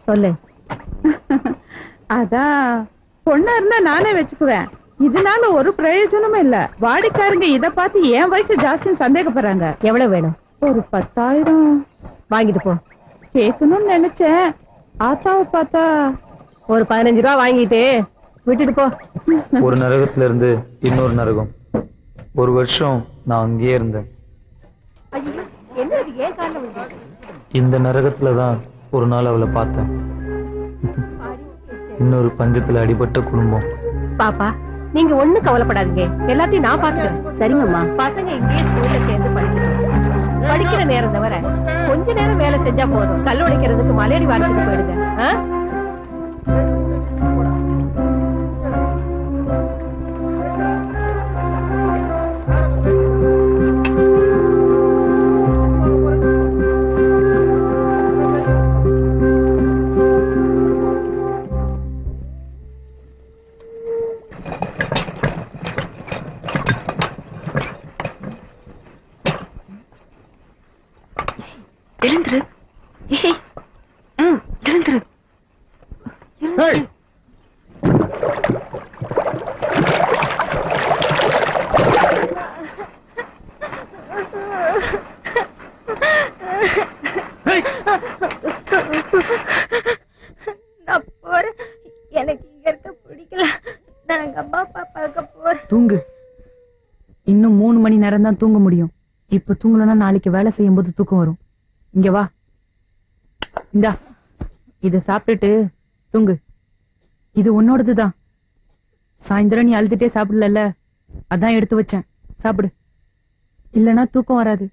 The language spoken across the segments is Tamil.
சொல்லு அதான் பொண்ணா இருந்தா நானே வச்சுக்குவேன் இதனால ஒரு பிரயோஜனமும் இல்ல வாடிக்காரங்க இத பார்த்து என் வயசு ஜாஸ்தின்னு சந்தேகப்படுறாங்க எவ்வளவு வேணும் ஒரு பத்தாயிரம் வாங்கிட்டு போ கேட்கணும்னு நினைச்சேன் ஆத்தாவை பார்த்தா ஒரு பதினஞ்சு ரூபா வாங்கிட்டு விட்டுட்டு போ ஒரு நரகத்துல இருந்து இன்னொரு நரகம் ஒரு வருஷம் நான் அங்கேயே இருந்தேன் என்ன இது ஏன் காரணம் இந்த நரகத்துல தான் ஒரு நாள் அவளை பார்த்தேன் இன்னொரு பஞ்சத்துல அடிபட்ட குடும்பம் பாப்பா நீங்க ஒண்ணும் கவலைப்படாதீங்க எல்லாத்தையும் நான் பாத்துக்கிறேன் சரிங்கம்மா பசங்க இங்கேயே ஸ்கூல்ல சேர்ந்து படிக்கணும் படிக்கிற நேரம் தவிர கொஞ்ச நேரம் வேலை செஞ்சா போதும் கல் உடைக்கிறதுக்கு மலையடி வாரத்துக்கு போயிடுங்க ஆ? எழுந்துரு ஏய் ம் எழுந்துரு நான் போறேன் எனக்கு இங்க இருக்க பிடிக்கல நான் எங்க அம்மா அப்பா பார்க்க போறேன் தூங்கு இன்னும் மூணு மணி நேரம் தான் தூங்க முடியும் இப்ப தூங்கலன்னா நாளைக்கு வேலை செய்யும் போது தூக்கம் வரும் இங்க வா இந்தா இத சாப்பிட்டுட்டு தூங்கு இது உன்னோடதுதான் சாயந்தரம் நீ அழுதுட்டே சாப்பிடல அதான் எடுத்து வச்சேன் சாப்பிடு இல்லனா தூக்கம் வராது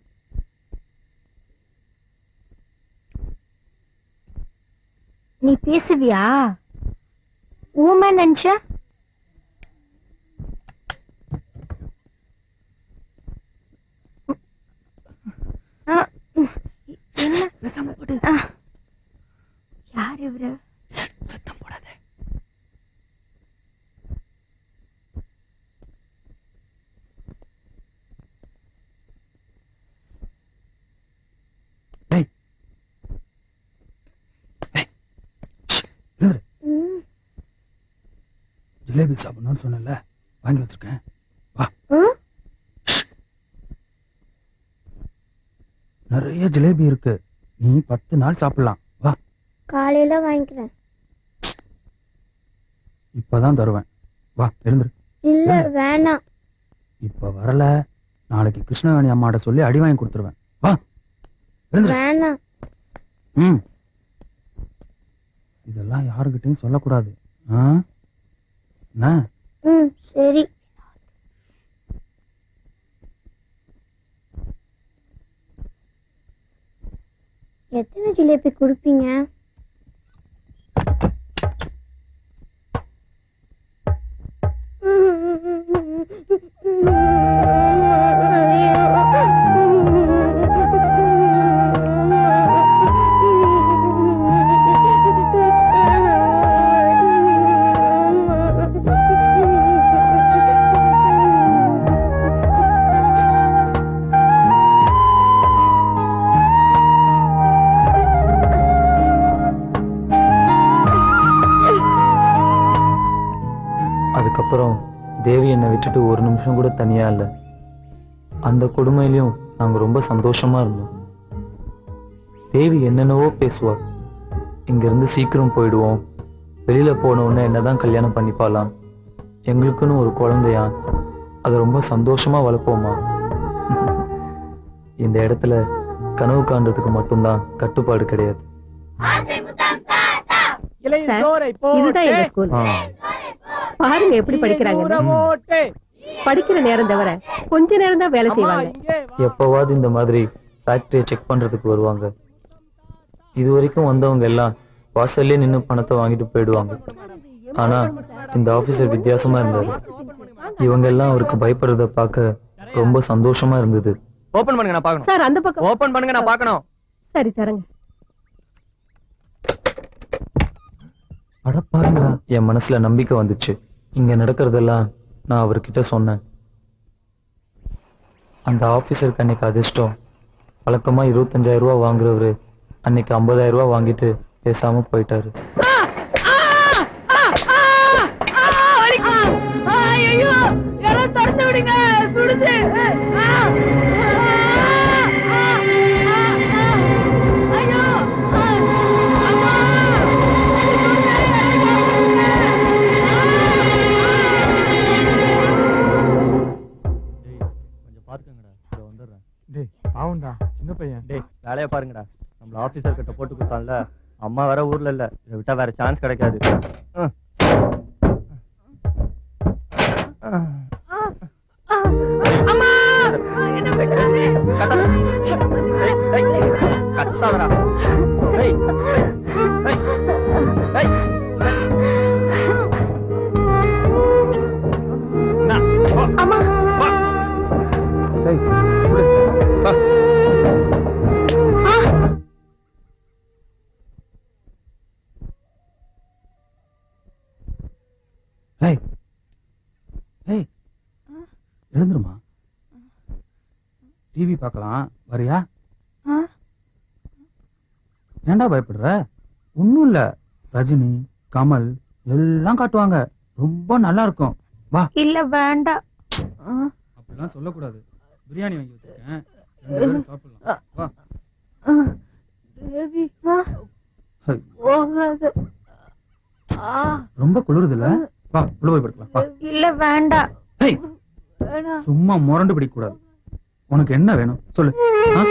நீ பேசுவியா ஊமை நினைச்ச ஆ, ம், என்ன ஆ, யார் இவரு சத்தம் போடாத ம், ஜிலேபி சாப்பிடணும்னு சொன்னல வாங்கி வச்சிருக்கேன் வா ம், நிறைய ஜிலேபி இருக்கு நீ பத்து நாள் சாப்பிடலாம் வா காலையில வாங்கிக்கிறேன் இப்பதான் தருவேன் வா எழுந்துரு இல்ல வேணாம் இப்ப வரல நாளைக்கு கிருஷ்ணவேணி அம்மாட்ட சொல்லி அடி வாங்கி கொடுத்துருவேன் வா எழுந்துரு வேணாம் ம் இதெல்லாம் யாருக்கிட்டையும் சொல்லக்கூடாது ஆ என்ன ம் சரி எத்தனை ஜிலேபி கொடுப்பீங்க அதுக்கப்புறம் தேவி என்னை விட்டுட்டு ஒரு நிமிஷம் கூட தனியா இல்லை அந்த கொடுமையிலையும் நாங்க ரொம்ப சந்தோஷமா இருந்தோம் தேவி என்னென்னவோ பேசுவா இங்கிருந்து சீக்கிரம் போயிடுவோம் வெளியில போன உடனே என்னதான் கல்யாணம் பண்ணிப்பாலாம் எங்களுக்குன்னு ஒரு குழந்தையா அதை ரொம்ப சந்தோஷமா வளர்ப்போமா இந்த இடத்துல கனவு காண்றதுக்கு மட்டும்தான் கட்டுப்பாடு கிடையாது சார், இதுதான் எங்க ஸ்கூல் ஆ பாருங்க எப்படி படிக்கிறாங்க படிக்கிற நேரம் தவிர கொஞ்ச நேரம் தான் வேலை செய்வாங்க எப்பவாவது இந்த மாதிரி ஃபேக்டரியை செக் பண்றதுக்கு வருவாங்க இது வரைக்கும் வந்தவங்க எல்லாம் வாசல்லே நின்னு பணத்தை வாங்கிட்டு போயிடுவாங்க ஆனா இந்த ஆபீசர் வித்தியாசமா இருந்தாரு இவங்க எல்லாம் அவருக்கு பயப்படுறத பார்க்க ரொம்ப சந்தோஷமா இருந்தது ஓபன் பண்ணுங்க நான் பார்க்கணும் சார் அந்த பக்கம் ஓபன் பண்ணுங்க நான் பார்க்கணும் சரி தரங்க அட பாருங்களா என் மனசுல நம்பிக்கை வந்துச்சு இங்க நடக்கிறதெல்லாம் நான் அவர்கிட்ட சொன்னேன் அந்த ஆபீசருக்கு அன்னைக்கு அதிர்ஷ்டம் வழக்கமா இருபத்தஞ்சாயிரம் ரூபாய் வாங்குறவரு அன்னைக்கு ஐம்பதாயிரம் ரூபாய் வாங்கிட்டு பேசாம போயிட்டாரு ஐயோ யாரோ திறந்து விடுங்க சுடுது ஆ, ஆ, ஆ, ஆ, ஆ. ஐயோ ஆ, அம்மா. கொஞ்சம் பாத்துக்கங்கடா இதோ வந்துடுறேன் டேய் பாவம்டா சின்ன பையன் டேய் வேலையை பாருங்கடா நம்மள ஆபீசர் கிட்ட போட்டு கொடுத்தான்ல அம்மா வேற ஊர்ல இல்ல இதை விட்டா வேற சான்ஸ் கிடைக்காது ம். கத்தாத. டேய், டேய், கத்தாதடா. டேய், டேய், டேய், டேய். என்ன? வா, வா. வா. ஏய் ஏய் எழுந்துருமா டிவி பார்க்கலாம் வரியா ஏன்டா பயப்படுற ஒண்ணும் இல்ல ரஜினி கமல் எல்லாம் காட்டுவாங்க ரொம்ப நல்லா இருக்கும் வா இல்ல வேண்டாம் அப்படிலாம் சொல்லக்கூடாது பிரியாணி வாங்கி வச்சிருக்கேன் ரெண்டு பேரும் சாப்பிடலாம் வா தேவி வா. ஹை, போகாத ஆ ரொம்ப குளிருதுல வா உள்ள போய் படுக்கலாம் வா இல்ல வேண்டாம் ஹேய் வேணாம் சும்மா முரண்டு பிடிக்க கூடாது உனக்கு என்ன வேணும் சொல்லு ஆ?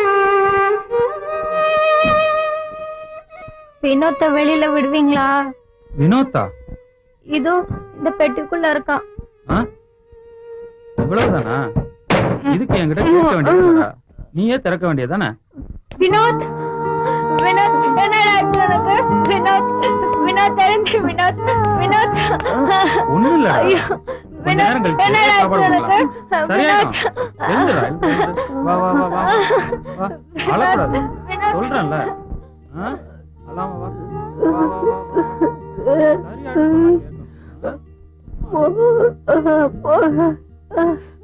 வினோத்தை வெளியில விடுவீங்களா வினோத்தா இதோ இந்த பெட்டிக்குள்ள இருக்கான் ஆ? இவ்வளவுதானா இதுக்கு என்கிட்ட கேட்க வேண்டியதுடா நீயே திறக்க வேண்டியதானே வினோத் வினோத் என்னடா ஆச்சு உனக்கு வினோத் வினோத் தெரிஞ்சு வினோத் வினோத் ஒண்ணும் இல்ல ஐயோ கொஞ்ச நேரம் வினோத் கழிச்சு என்னடா சாப்பாடு ஆச்சு உனக்கு கொடுக்கலாம். சரியாயிடும் எழுந்துடா எழுந்து, எழுந்து. வா வா வா வா வா அழக்கூடாது வினோத் சொல்றேன்ல ஆ? அழாம வா வா வா வா வா சரியாயிடும் சொன்னா கேட்கணும். போக போக